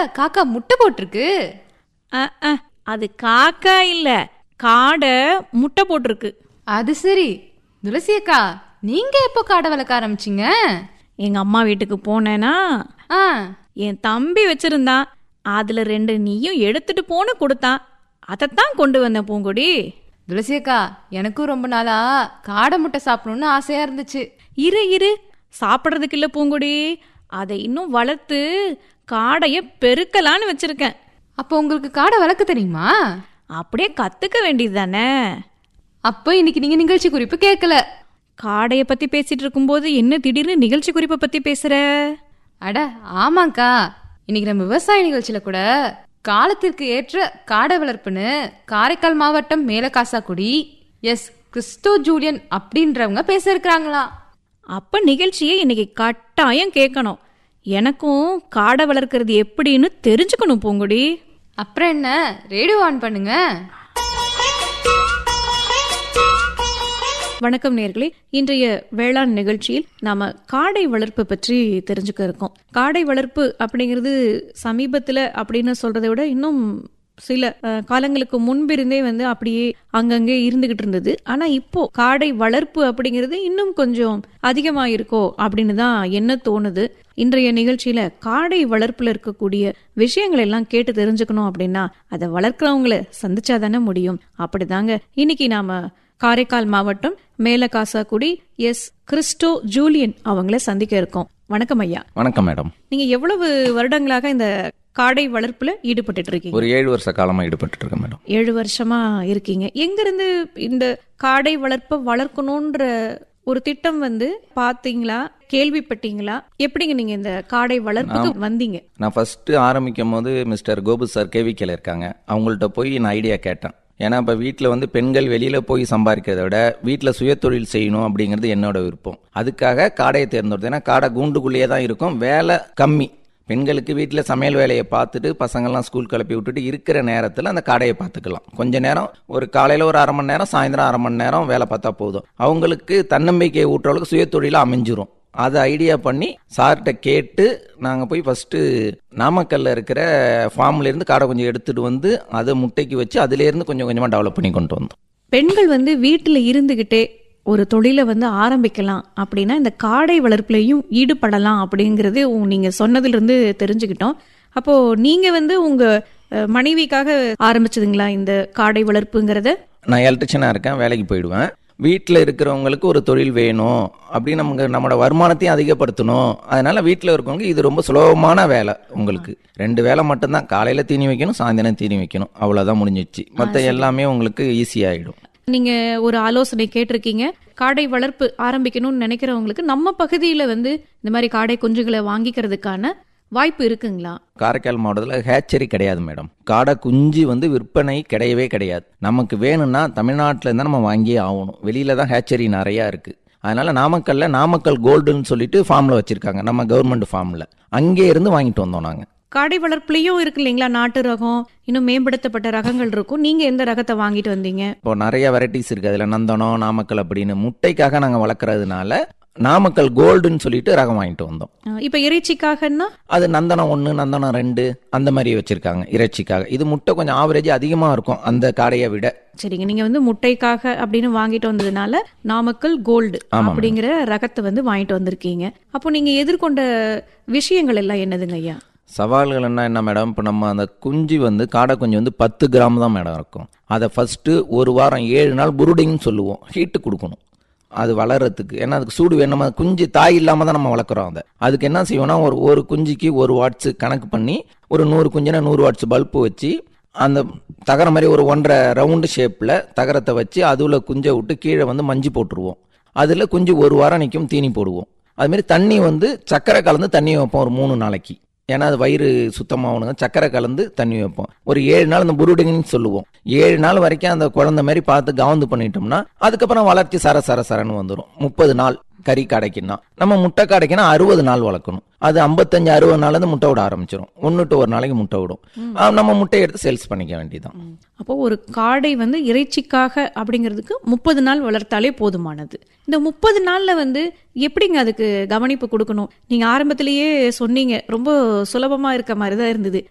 காக்கா முட்டை போட்டிருக்கு அ, அ, அது காக்கா இல்ல காடை முட்டை போட்டிருக்கு அது சரி துளசி அக்கா நீங்க எப்போ காடை வளர்க்க ஆரம்பிச்சீங்க எங்க அம்மா வீட்டுக்கு போனேனா ஆ என் தம்பி வச்சிருந்தான் அதுல ரெண்டு நீயும் எடுத்துட்டு போன கொடுத்தான் அதைத்தான் கொண்டு வந்தேன் பூங்கொடி துளசி அக்கா எனக்கும் ரொம்ப நாளா காடை முட்டை சாப்பிடணும்னு ஆசையா இருந்துச்சு இரு இரு சாப்பிட்றதுக்கு இல்ல பூங்கொடி அதை இன்னும் வளர்த்து காடையை பெருக்கலான்னு வச்சிருக்கேன் அப்போ உங்களுக்கு காடை வளர்க்க தெரியுமா அப்படியே கத்துக்க வேண்டியது தானே அப்போ இன்னைக்கு நீங்க நிகழ்ச்சி குறிப்பு கேட்கல காடையை பத்தி பேசிட்டு இருக்கும்போது என்ன திடீர்னு நிகழ்ச்சி குறிப்பை பத்தி பேசுற அட ஆமாக்கா இன்னைக்கு நம்ம விவசாய நிகழ்ச்சியில கூட காலத்திற்கு ஏற்ற காடை வளர்ப்புன்னு காரைக்கால் மாவட்டம் மேலகாசாக்குடி எஸ் கிறிஸ்டோ ஜூலியன் அப்படின்றவங்க பேச இருக்கிறாங்களா அப்ப நிகழ்ச்சியை இன்னைக்கு கட்டாயம் கேட்கணும் எனக்கும் காடை வளர்க்கறது எப்படின்னு தெரிஞ்சுக்கணும் பூங்குடி அப்புறம் என்ன ரேடியோ ஆன் பண்ணுங்க வணக்கம் நேர்களே இன்றைய வேளாண் நிகழ்ச்சியில் நாம காடை வளர்ப்பு பற்றி தெரிஞ்சுக்க இருக்கோம் காடை வளர்ப்பு அப்படிங்கிறது சமீபத்துல அப்படின்னு சொல்றதை விட இன்னும் சில அஹ், காலங்களுக்கு முன்பிருந்தே வந்து அப்படியே அங்கங்கே இருந்துகிட்டு இருந்தது ஆனா இப்போ காடை வளர்ப்பு அப்படிங்கிறது இன்னும் கொஞ்சம் அதிகமா இருக்கோ அப்படின்னு தான் என்ன தோணுது இன்றைய நிகழ்ச்சியில காடை வளர்ப்புல இருக்கக்கூடிய விஷயங்கள் எல்லாம் கேட்டு தெரிஞ்சுக்கணும் அப்படின்னா அதை வளர்க்குறவங்கள சந்திச்சாதானே முடியும் அப்படிதாங்க இன்னைக்கு நாம காரைக்கால் மாவட்டம் மேலகாசாக்குடி எஸ் கிறிஸ்டோ ஜூலியன் அவங்கள சந்திக்க இருக்கோம் வணக்கம் ஐயா வணக்கம் மேடம் நீங்க எவ்வளவு வருடங்களாக இந்த காடை வளர்ப்புல ஈடுபட்டுட்டு இருக்கீங்க ஒரு ஏழு வருஷ காலமாக ஈடுபட்டு இருக்கேன் மேடம் ஏழு வருஷமா இருக்கீங்க எங்க இருந்து இந்த காடை வளர்ப்பை வளர்க்கணும்ன்ற ஒரு திட்டம் வந்து பாத்தீங்களா கேள்விப்பட்டீங்களா எப்படிங்க நீங்க இந்த காடை வளர்ப்புக்கு வந்தீங்க நான் ஃபஸ்ட்டு ஆரம்பிக்கும் போது மிஸ்டர் கோபு சார் கேவிக்கையில் இருக்காங்க அவங்கள்ட்ட போய் நான் ஐடியா கேட்டேன் ஏன்னா இப்போ வீட்டில் வந்து பெண்கள் வெளியில் போய் சம்பாதிக்கிறத விட வீட்டில் சுயதொழில் செய்யணும் அப்படிங்கிறது என்னோட விருப்பம் அதுக்காக காடையை தேர்ந்தெடுத்தேன் ஏன்னா காடை கூண்டுக்குள்ளேயே தான் இருக்கும் வேலை கம்மி பெண்களுக்கு வீட்டில் சமையல் வேலையை பார்த்துட்டு பசங்கள்லாம் ஸ்கூல் கிளப்பி விட்டுட்டு இருக்கிற நேரத்தில் அந்த காடையை பார்த்துக்கலாம் கொஞ்ச நேரம் ஒரு காலையில் ஒரு அரை மணி நேரம் சாயந்தரம் அரை மணி நேரம் வேலை பார்த்தா போதும் அவங்களுக்கு தன்னம்பிக்கையை ஊட்டுறவங்களுக்கு சுயதொழிலாக அமைஞ்சிரும் அதை ஐடியா பண்ணி சார்கிட்ட கேட்டு நாங்கள் போய் ஃபஸ்ட்டு நாமக்கல்ல இருக்கிற ஃபார்ம்ல இருந்து காடை கொஞ்சம் எடுத்துட்டு வந்து அதை முட்டைக்கு வச்சு அதுலேருந்து கொஞ்சம் கொஞ்சமாக டெவலப் பண்ணி கொண்டு வந்தோம் பெண்கள் வந்து வீட்டுல இருந்துகிட்டே ஒரு தொழிலை வந்து ஆரம்பிக்கலாம் அப்படின்னா இந்த காடை வளர்ப்புலையும் ஈடுபடலாம் அப்படிங்கிறது உங்க- நீங்க சொன்னதுல இருந்து தெரிஞ்சுக்கிட்டோம் அப்போ நீங்க வந்து உங்க அஹ், மனைவிக்காக ஆரம்பிச்சதுங்களா இந்த காடை வளர்ப்புங்கிறத நான் எலக்ட்ரிஷனாக இருக்கேன் வேலைக்கு போயிடுவேன் வீட்டில் இருக்கிறவங்களுக்கு ஒரு தொழில் வேணும் அப்படின்னு நமக்கு நம்மளோட வருமானத்தையும் அதிகப்படுத்தணும் அதனால வீட்டில் இருக்கவங்க இது ரொம்ப சுலபமான வேலை உங்களுக்கு ரெண்டு வேலை மட்டும்தான் காலையில் தீனி வைக்கணும் சாயந்தரம் தீனி வைக்கணும் அவ்வளோதான் முடிஞ்சிடுச்சு மற்ற எல்லாமே உங்களுக்கு ஈஸியாகிடும் நீங்க ஒரு ஆலோசனை கேட்டிருக்கீங்க காடை வளர்ப்பு ஆரம்பிக்கணும்னு நினைக்கிறவங்களுக்கு நம்ம பகுதியில வந்து இந்த மாதிரி காடை குஞ்சுகளை வாங்கிக்கிறதுக்கான வாய்ப்பு இருக்குங்களா காரைக்கால் மாவட்டத்தில் ஹேச்சரி கிடையாது மேடம் காடை குஞ்சு வந்து விற்பனை கிடையவே கிடையாது நமக்கு வேணும்னா தமிழ்நாட்டில் இருந்தால் நம்ம வாங்கியே ஆகணும் வெளியில தான் ஹேச்சரி நிறையா இருக்குது அதனால நாமக்கல்ல நாமக்கல் கோல்டுன்னு சொல்லிட்டு ஃபார்மில் வச்சிருக்காங்க நம்ம கவர்மெண்ட் ஃபார்மில் அங்கே இருந்து வாங்கிட்டு வந்தோம் நாங்கள் காடை வளர்ப்புலயும் இருக்கு இல்லைங்களா நாட்டு ரகம் இன்னும் மேம்படுத்தப்பட்ட ரகங்கள் இருக்கும் நீங்க எந்த ரகத்தை வாங்கிட்டு வந்தீங்க இப்போ நிறைய வெரைட்டிஸ் இருக்குது அதில் நந்தனம் நாமக்கல் அப்படின்னு முட்டைக்காக நாங்கள் வளர்க்குறதுனால நாமக்கல் கோல்டுன்னு சொல்லிட்டு ரகம் வாங்கிட்டு வந்தோம் அஹ் இப்ப இறைச்சிக்காகன்னா அது நந்தனம் ஒன்று நந்தனம் ரெண்டு அந்த மாதிரி வச்சிருக்காங்க இறைச்சிக்காக இது முட்டை கொஞ்சம் ஆவரேஜ் அதிகமாக இருக்கும் அந்த காடையை விட சரிங்க நீங்க வந்து முட்டைக்காக அப்படின்னு வாங்கிட்டு வந்ததுனால நாமக்கல் கோல்டு ஆமாம். அப்படிங்கிற ரகத்தை வந்து வாங்கிட்டு வந்திருக்கீங்க அப்போ நீங்க எதிர்கொண்ட விஷயங்கள் எல்லாம் என்னதுங்க ஐயா சவால்கள் என்ன என்ன மேடம் இப்போ நம்ம அந்த குஞ்சு வந்து காடை குஞ்சு வந்து பத்து கிராம் தான் மேடம் இருக்கும் அதை ஃபஸ்ட்டு ஒரு வாரம் ஏழு நாள் புருடிங்னு சொல்லுவோம் ஹீட்டு கொடுக்கணும் அது வளர்றதுக்கு ஏன்னா அதுக்கு சூடு வேணும் நம்ம குஞ்சு தாய் இல்லாமல் தான் நம்ம வளர்க்குறோம் அதை அதுக்கு என்ன செய்வோம்னா ஒரு ஒரு குஞ்சுக்கு ஒரு வாட்ஸு கணக்கு பண்ணி ஒரு நூறு குஞ்சுனா நூறு வாட்ஸ் பல்பு வச்சு அந்த தகர மாதிரி ஒரு ஒன்றரை ரவுண்டு ஷேப்பில் தகரத்தை வச்சு அதுல குஞ்சை விட்டு கீழே வந்து மஞ்சு போட்டுருவோம் அதில் குஞ்சு ஒரு வாரம் நிற்கும் தீனி போடுவோம் அதுமாரி தண்ணி வந்து சக்கரை கலந்து தண்ணி வைப்போம் ஒரு மூணு நாளைக்கு ஏன்னா அது வயிறு சுத்தமாகணுங்க சக்கரை கலந்து தண்ணி வைப்போம் ஒரு ஏழு நாள் அந்த புருடிங்கன்னு சொல்லுவோம் ஏழு நாள் வரைக்கும் அந்த குழந்தை மாதிரி பார்த்து கவர்ந்து பண்ணிட்டோம்னா அதுக்கப்புறம் வளர்ச்சி சர சர சரன்னு வந்துடும் முப்பது நாள் கறி காடைக்குன்னா நம்ம முட்டை காடைக்குன்னா அறுபது நாள் வளர்க்கணும் அது ஐம்பத்தஞ்சு அறுபது நாள்ல இருந்து முட்டை விட ஆரம்பிச்சிடும் ஒன்று டு ஒரு நாளைக்கு முட்டை விடும் ஆ, நம்ம முட்டையை எடுத்து சேல்ஸ் பண்ணிக்க வேண்டியதுதான் அப்போ ஒரு காடை வந்து இறைச்சிக்காக அப்படிங்கிறதுக்கு முப்பது நாள் வளர்த்தாலே போதுமானது இந்த முப்பது நாள்ல வந்து எப்படிங்க அதுக்கு கவனிப்பு கொடுக்கணும் நீங்க ஆரம்பத்திலேயே சொன்னீங்க ரொம்ப சுலபமா இருக்க மாதிரி தான் இருந்தது